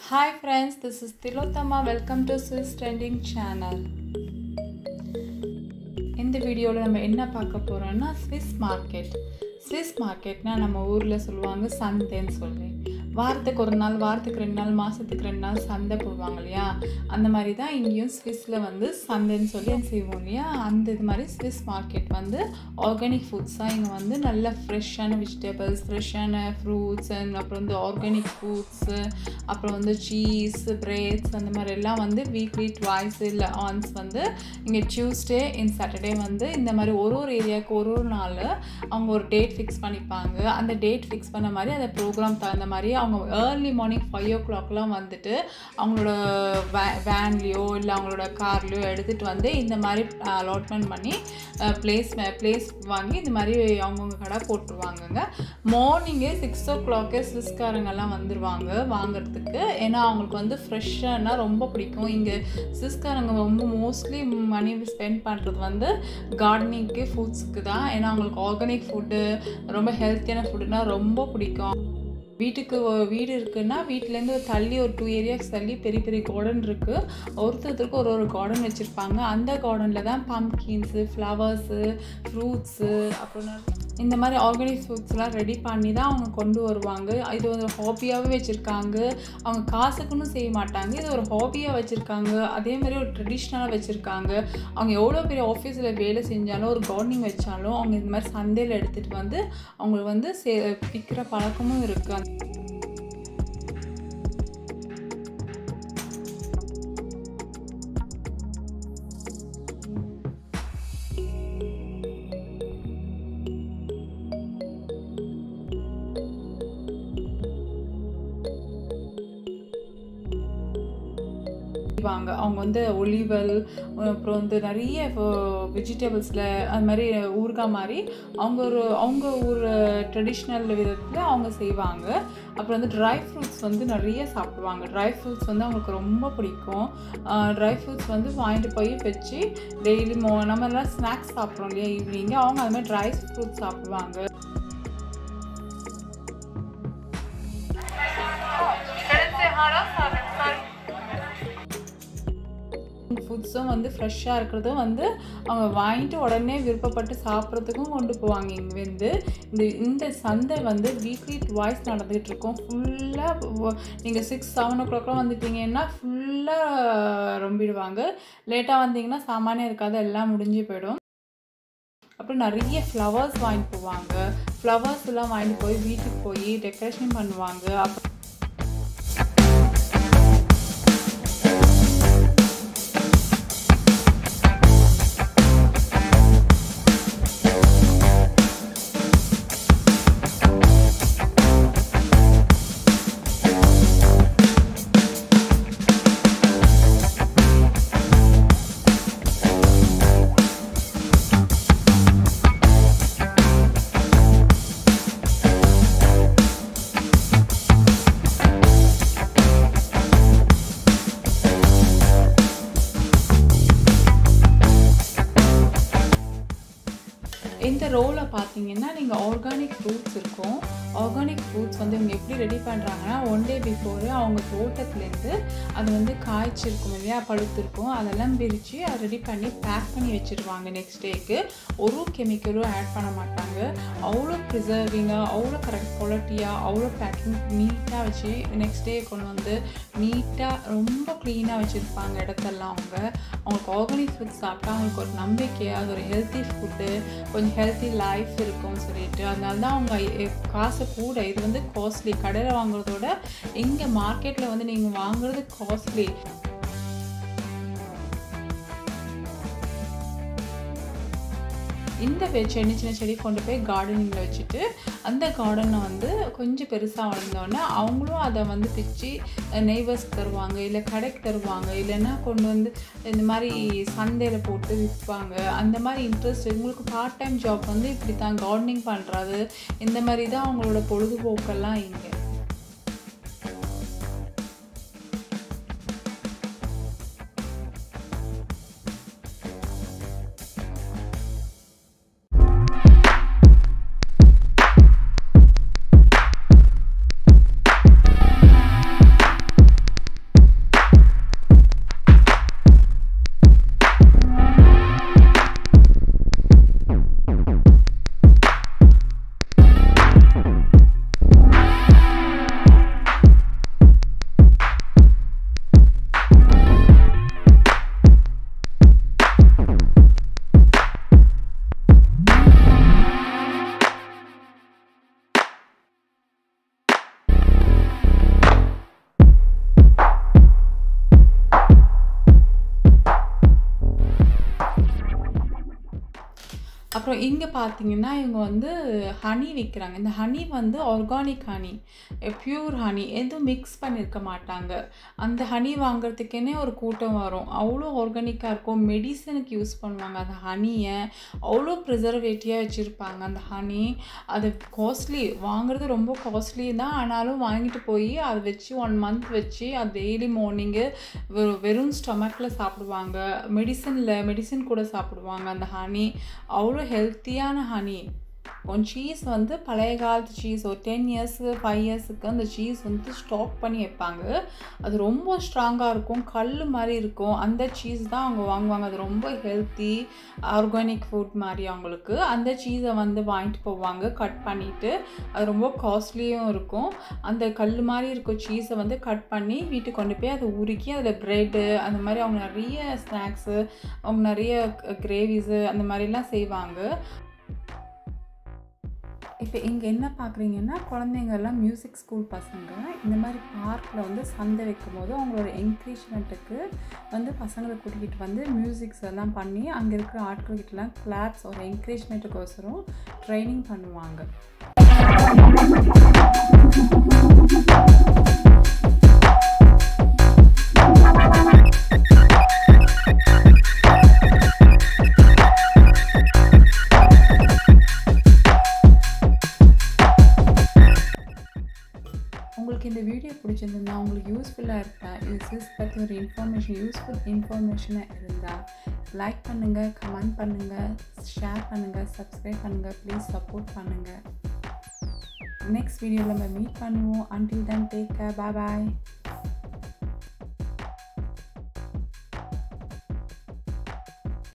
Hi friends, this is Tilotama. Welcome to Swiss Trending Channel. இந்த வீடியோவில் நம்ம என்ன பார்க்க போகிறோம்னா ஸ்விஸ் மார்க்கெட் ஸ்விஸ் மார்க்கெட்னா நம்ம ஊரில் சொல்லுவாங்க சந்தைன்னு சொல்லி வாரத்துக்கு ஒரு நாள் வாரத்துக்கு ரெண்டு நாள் மாதத்துக்கு ரெண்டு நாள் சந்தை போடுவாங்க இல்லையா அந்த மாதிரி தான் இங்கேயும் ஸ்விஸ்ஸில் வந்து சந்தைன்னு சொல்லி செய்வோம் இல்லையா அந்த இது மாதிரி ஸ்விஸ் மார்க்கெட் வந்து ஆர்கானிக் ஃபுட்ஸ் தான் இங்கே வந்து நல்ல ஃப்ரெஷ்ஷான வெஜிடபிள்ஸ் ஃப்ரெஷ்ஷான ஃப்ரூட்ஸ் அண்ட் அப்புறம் வந்து ஆர்கானிக் ஃபுட்ஸு அப்புறம் வந்து சீஸ் பிரெட்ஸ் அந்த மாதிரி எல்லாம் வந்து வீக்லி ட்வைஸ் இல்லை ஆன்ஸ் வந்து இங்கே டியூஸ்டே இன் சாட்டர்டே வந்து இந்த மாதிரி ஒரு ஒரு ஏரியாவுக்கு ஒரு ஒரு நாள் அவங்க ஒரு டேட் ஃபிக்ஸ் பண்ணிப்பாங்க அந்த டேட் ஃபிக்ஸ் பண்ண மாதிரி அந்த ப்ரோக்ராம் தகுந்த மாதிரி அவங்க ஏர்லி மார்னிங் ஃபைவ் ஓ கிளாக்லாம் வந்துட்டு அவங்களோட வே வேன்லேயோ இல்லை அவங்களோட கார்லேயோ எடுத்துகிட்டு வந்து இந்த மாதிரி அலாட்மெண்ட் பண்ணி பிளேஸ் பிளேஸ் வாங்கி இந்த மாதிரி அவங்கவுங்க கடை போட்டுருவாங்கங்க மார்னிங்கே சிக்ஸ் ஓ கிளாக்கே சிஸ்காரங்கெல்லாம் வந்துடுவாங்க வாங்குறதுக்கு ஏன்னா அவங்களுக்கு வந்து ஃப்ரெஷ்ஷானா ரொம்ப பிடிக்கும் இங்கே சிஸ்காரங்க ரொம்ப மோஸ்ட்லி மணி ஸ்பெண்ட் பண்ணுறது வந்து கார்டனிங்க்கு ஃபுட்ஸுக்கு தான் ஏன்னா அவங்களுக்கு ஆர்கானிக் ஃபுட்டு ரொம்ப ஹெல்த்தியான ஃபுட்டுனா ரொம்ப பிடிக்கும் வீட்டுக்கு வீடு இருக்குன்னா வீட்டிலேருந்து தள்ளி ஒரு டூ ஏரியாஸ் தள்ளி பெரிய பெரிய கார்டன் இருக்குது ஒருத்தருக்கு ஒரு ஒரு கார்டன் வச்சுருப்பாங்க அந்த கார்டனில் தான் பம்கின்ஸு ஃப்ளவர்ஸு ஃப்ரூட்ஸு அப்புறம் இந்த மாதிரி ஆர்கானிக் ஃப்ரூட்ஸ்லாம் ரெடி பண்ணி தான் அவங்க கொண்டு வருவாங்க இது ஒரு ஹாபியாகவே வச்சுருக்காங்க அவங்க காசுக்குன்னு செய்ய மாட்டாங்க இது ஒரு ஹாபியாக வச்சுருக்காங்க அதே மாதிரி ஒரு ட்ரெடிஷ்னலாக வச்சுருக்காங்க அவங்க எவ்வளோ பெரிய ஆஃபீஸில் வேலை செஞ்சாலும் ஒரு கார்டனிங் வச்சாலும் அவங்க இந்த மாதிரி சந்தையில் எடுத்துகிட்டு வந்து அவங்களுக்கு வந்து சே விற்கிற பழக்கமும் இருக்குது செய்வாங்க அவங்க வந்து ஒலிவல் அப்புறம் வந்து நிறைய வெஜிடபிள்ஸில் அது மாதிரி ஊறுகாய் மாதிரி அவங்க ஒரு அவங்க ஒரு ட்ரெடிஷ்னல் விதத்தில் அவங்க செய்வாங்க அப்புறம் வந்து ட்ரை ஃப்ரூட்ஸ் வந்து நிறைய சாப்பிடுவாங்க ட்ரை ஃப்ரூட்ஸ் வந்து அவங்களுக்கு ரொம்ப பிடிக்கும் ட்ரை ஃப்ரூட்ஸ் வந்து வாங்கிட்டு போய் வச்சு டெய்லி மோ நம்ம எல்லாம் ஸ்நாக்ஸ் சாப்பிட்றோம் இல்லையா ஈவினிங்கு அவங்க அது மாதிரி ட்ரை ஃப்ரூட்ஸ் சாப்பிடுவாங்க ஃபுட்ஸும் வந்து ஃப்ரெஷ்ஷாக இருக்கிறதும் வந்து அவங்க வாங்கிட்டு உடனே விருப்பப்பட்டு சாப்பிட்றதுக்கும் கொண்டு போவாங்க இங்கேருந்து இந்த இந்த சந்தை வந்து வீக்லி ட்வைஸ் நடந்துகிட்டு இருக்கோம் ஃபுல்லாக நீங்கள் சிக்ஸ் செவன் ஓ கிளாக்லாம் வந்துட்டீங்கன்னா ஃபுல்லாக ரொம்பிடுவாங்க லேட்டாக வந்தீங்கன்னா சாமானியம் இருக்காது எல்லாம் முடிஞ்சு போயிடும் அப்புறம் நிறைய ஃப்ளவர்ஸ் வாங்கிட்டு போவாங்க ஃப்ளவர்ஸ் எல்லாம் வாங்கிட்டு போய் வீட்டுக்கு போய் டெக்கரேஷன் பண்ணுவாங்க அப்புறம் இந்த ரோவில் பார்த்தீங்கன்னா நீங்கள் ஆர்கானிக் ஃப்ரூட்ஸ் இருக்கும் ஆர்கானிக் ஃப்ரூட்ஸ் வந்து இவங்க எப்படி ரெடி பண்ணுறாங்கன்னா ஒன் டே பிஃபோர் அவங்க தோட்டத்துலேருந்து அது வந்து காய்ச்சிருக்கும் இல்லையா பழுத்திருக்கும் அதெல்லாம் பிரித்து அதை ரெடி பண்ணி பேக் பண்ணி வச்சுருவாங்க நெக்ஸ்ட் டேக்கு ஒரு கெமிக்கலும் ஆட் பண்ண மாட்டாங்க அவ்வளோ ப்ரிசர்விங்காக அவ்வளோ கரெக்ட் குவாலிட்டியாக அவ்வளோ பேக்கிங் நீட்டாக வச்சு நெக்ஸ்ட் டே கொண்டு வந்து நீட்டாக ரொம்ப க்ளீனாக வச்சுருப்பாங்க இடத்தெல்லாம் அவங்க அவங்களுக்கு ஆர்கானிக் ஃபுட் சாப்பிட்டா அவங்களுக்கு ஒரு நம்பிக்கை அது ஒரு ஹெல்த்தி ஃபுட்டு கொஞ்சம் ஹெல்த்தி லைஃப் இருக்கும்னு சொல்லிட்டு அதனால தான் அவங்க காசு கூட இது வந்து காஸ்ட்லி கடையில் வாங்குறதோட இங்கே மார்க்கெட்டில் வந்து நீங்கள் வாங்குறது காஸ்ட்லி இந்த சின்ன சின்ன செடி கொண்டு போய் கார்டனிங்கில் வச்சுட்டு அந்த கார்டனை வந்து கொஞ்சம் பெருசாக வளர்ந்தோடனே அவங்களும் அதை வந்து பிச்சு நெய்பர்ஸ்க்கு தருவாங்க இல்லை கடைக்கு தருவாங்க இல்லைன்னா கொண்டு வந்து இந்த மாதிரி சந்தையில் போட்டு விற்பாங்க அந்த மாதிரி இன்ட்ரெஸ்ட் உங்களுக்கு பார்ட் டைம் ஜாப் வந்து இப்படி தான் கார்டனிங் பண்ணுறது இந்த மாதிரி தான் அவங்களோட பொழுதுபோக்கெல்லாம் இங்கே அப்புறம் இங்கே பார்த்தீங்கன்னா இவங்க வந்து ஹனி விற்கிறாங்க இந்த ஹனி வந்து ஆர்கானிக் ஹனி பியூர் ஹனி எதுவும் மிக்ஸ் பண்ணியிருக்க மாட்டாங்க அந்த ஹனி வாங்குறதுக்கேனே ஒரு கூட்டம் வரும் அவ்வளோ ஆர்கானிக்காக இருக்கும் மெடிசனுக்கு யூஸ் பண்ணுவாங்க அந்த ஹனியை அவ்வளோ ப்ரிசர்வேட்டிவாக வச்சுருப்பாங்க அந்த ஹனி அது காஸ்ட்லி வாங்குறது ரொம்ப காஸ்ட்லி தான் ஆனாலும் வாங்கிட்டு போய் அதை வச்சு ஒன் மந்த் வச்சு அது டெய்லி மார்னிங்கு வெறும் ஸ்டொமக்கில் சாப்பிடுவாங்க மெடிசனில் மெடிசன் கூட சாப்பிடுவாங்க அந்த ஹனி அவ்வளோ ஹெல்த்தியான ஹனி ஒன் சீஸ் வந்து பழைய காலத்து சீஸ் ஒரு டென் இயர்ஸு ஃபைவ் இயர்ஸுக்கு அந்த சீஸ் வந்து ஸ்டாக் பண்ணி வைப்பாங்க அது ரொம்ப ஸ்ட்ராங்காக இருக்கும் கல் மாதிரி இருக்கும் அந்த சீஸ் தான் அவங்க வாங்குவாங்க அது ரொம்ப ஹெல்த்தி ஆர்கானிக் ஃபுட் மாதிரி அவங்களுக்கு அந்த சீஸை வந்து வாங்கிட்டு போவாங்க கட் பண்ணிவிட்டு அது ரொம்ப காஸ்ட்லியும் இருக்கும் அந்த கல் மாதிரி இருக்கும் சீஸை வந்து கட் பண்ணி வீட்டுக்கு கொண்டு போய் அதை உருக்கி அதில் ப்ரெட்டு அந்த மாதிரி அவங்க நிறைய ஸ்நாக்ஸு அவங்க நிறைய கிரேவிஸு அந்த மாதிரிலாம் செய்வாங்க இப்போ இங்கே என்ன பார்க்குறீங்கன்னா குழந்தைங்க எல்லாம் மியூசிக் ஸ்கூல் பசங்க இந்த மாதிரி பார்க்கில் வந்து சந்தை வைக்கும் போது அவங்களோட என்கரேஜ்மெண்ட்டுக்கு வந்து பசங்களை கூட்டிகிட்டு வந்து மியூசிக்ஸ் எல்லாம் பண்ணி அங்கே இருக்கிற ஆட்கள்கிட்டலாம் கிளாப்ஸ் ஒரு என்கரேஜ்மெண்ட்டுக்கோசரம் ட்ரைனிங் பண்ணுவாங்க உங்களுக்கு இந்த வீடியோ பிடிச்சிருந்தா உங்களுக்கு யூஸ்ஃபுல்லாக இருக்கா யூஸ் பற்றி ஒரு இன்ஃபர்மேஷன் யூஸ்ஃபுல் இன்ஃபர்மேஷனாக இருந்தால் லைக் பண்ணுங்கள் கமெண்ட் பண்ணுங்கள் ஷேர் பண்ணுங்கள் சப்ஸ்கிரைப் பண்ணுங்கள் ப்ளீஸ் சப்போர்ட் பண்ணுங்கள் நெக்ஸ்ட் வீடியோவில் நம்ம மீட் பண்ணுவோம் until then take care bye பாய்